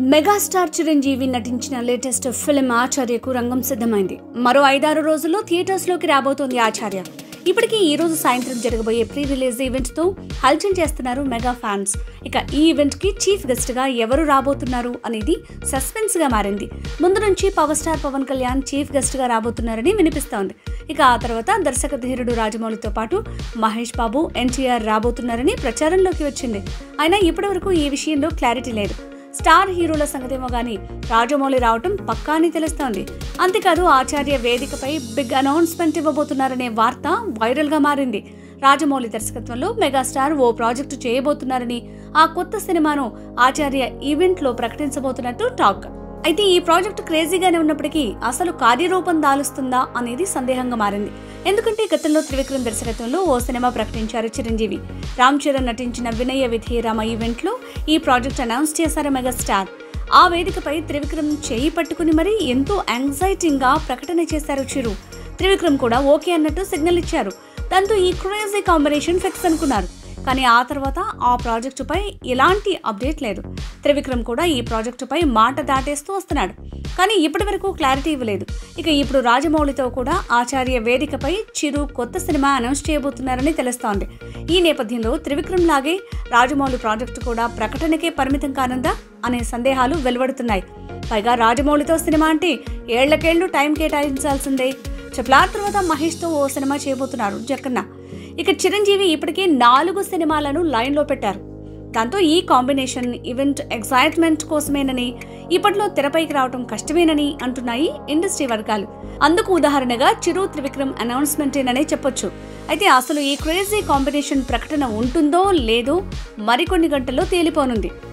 megastar Chiranjeevi నటించిన latest film ఆచార్యకు రంగం సిద్ధమైంది మరో ఐదారు రోజుల్లో థియేటర్స్లోకి రాబోతోంది ఆచార్య ఇప్పటికీ ఈ రోజు సాయంత్రం జరగబోయే ప్రీ రిలీజ్ ఈవెంట్ తో హల్చల్ చేస్తున్నారు మెగా ఫ్యాన్స్ ఇక ఈ ఈవెంట్ కి చీఫ్ గెస్ట్ గా ఎవరు రాబోతున్నారు అనేది సస్పెన్స్ గా మారింది ముందు నుంచి power star Pawan Kalyan chief guest గా రాబోతున్నారని వినిపిస్తోంది ఇక ఆ తర్వాత దర్శక ధీరుడు రాజమౌళితో పాటు మహేష్ బాబు ఎన్టీఆర్ రాబోతున్నారని ప్రచారంలోకి వచ్చింది అయినా ఇప్పటివరకు ఈ విషయంలో క్లారిటీ లేదు స్టార్ హీరోల సంగతేమో గానీ రాజమౌళి రావటం పక్కాని తెలుస్తోంది అంతేకాదు ఆచార్య వేదికపై బిగ్ అనౌన్స్మెంట్ ఇవ్వబోతున్నారనే వార్త వైరల్ గా మారింది రాజమౌళి దర్శకత్వంలో మెగాస్టార్ ఓ ప్రాజెక్టు చేయబోతున్నారని ఆ కొత్త సినిమాను ఆచార్య ఈవెంట్ లో ప్రకటించబోతున్నట్టు టాక్ అయితే ఈ ప్రాజెక్టు క్రేజీగానే ఉన్నప్పటికీ అసలు కార్యరూపం దాలుస్తుందా అనేది సందేహంగా మారింది ఎందుకంటే గతంలో త్రివిక్రమ్ దర్శకత్వంలో ఓ సినిమా ప్రకటించారు చిరంజీవి రామ్ చరణ్ నటించిన వినయ విధేయరామ ఈవెంట్ లో ఈ ప్రాజెక్ట్ అనౌన్స్ చేశారు మెగాస్టార్ ఆ వేదికపై త్రివిక్రమ్ చేయి పట్టుకుని మరీ ఎంతో యాంగ్జైటింగ్ గా ప్రకటన చేశారు చిరు త్రివిక్రమ్ కూడా ఓకే అన్నట్టు సిగ్నల్ ఇచ్చారు దాంతో ఈ క్రేజీ కాంబినేషన్ ఫిక్స్ అనుకున్నారు కానీ ఆ తర్వాత ఆ ప్రాజెక్టుపై ఎలాంటి అప్డేట్ లేదు త్రివిక్రమ్ కూడా ఈ ప్రాజెక్టుపై మాట దాటేస్తూ వస్తున్నాడు కానీ ఇప్పటి వరకు క్లారిటీ ఇవ్వలేదు ఇక ఇప్పుడు రాజమౌళితో కూడా ఆచార్య వేదికపై చిరు కొత్త సినిమా అనౌన్స్ చేయబోతున్నారని తెలుస్తోంది ఈ నేపథ్యంలో త్రివిక్రమ్ లాగే రాజమౌళి ప్రాజెక్టు కూడా ప్రకటనకే పరిమితం కానుందా అనే సందేహాలు వెలువడుతున్నాయి పైగా రాజమౌళితో సినిమా అంటే ఏళ్లకేళ్లు టైం కేటాయించాల్సిందే చెప్పలా తర్వాత మహేష్తో ఓ సినిమా చేయబోతున్నారు జక్కన్న ఇక చిరంజీవి ఇప్పటికే నాలుగు సినిమాలను లైన్లో పెట్టారు దాంతో ఈ కాంబినేషన్ ఈవెంట్ ఎక్సైట్మెంట్ కోసమేనని ఇప్పట్లో తెరపైకి రావడం కష్టమేనని అంటున్నాయి ఇండస్ట్రీ వర్గాలు అందుకు ఉదాహరణగా చిరు త్రివిక్రమ్ అనౌన్స్మెంటేననే చెప్పొచ్చు అయితే అసలు ఈ క్రేజీ కాంబినేషన్ ప్రకటన ఉంటుందో లేదో మరికొన్ని గంటల్లో తేలిపోనుంది